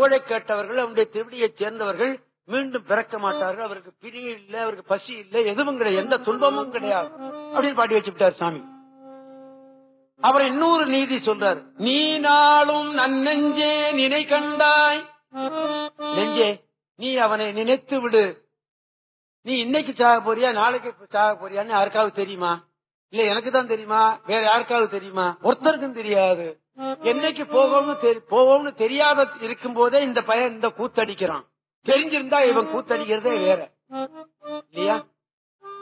புகழை கேட்டவர்கள் அவனுடைய திருவடியைச் சேர்ந்தவர்கள் மீண்டும் பிறக்க மாட்டார்கள் அவருக்கு பிரி இல்லை அவருக்கு பசி இல்லை எதுவும் கிடையாது எந்த துன்பமும் கிடையாது அப்படின்னு பாடி வச்சுட்டார் சாமி அப்புறம் இன்னொரு நீதி சொல்றார் நீ நாளும் நன்னெஞ்சே நினை கண்டாய் நெஞ்சே நீ அவனை நினைத்து விடு நீ இன்னைக்கு சாக போறியா நாளைக்கு சாக போறியான்னு யாருக்காவது தெரியுமா இல்ல எனக்கு தான் தெரியுமா வேற யாருக்காவது தெரியுமா ஒருத்தருக்கும் தெரியாது என்னைக்கு போகணும்னு தெரி- போவோம்னு தெரியாத இருக்கும் போதே இந்த பையன் இந்த கூத்தடிக்கிறான் தெரிஞ்சிருந்தா இவன் கூத்தடிக்கிறதே வேற இல்லையா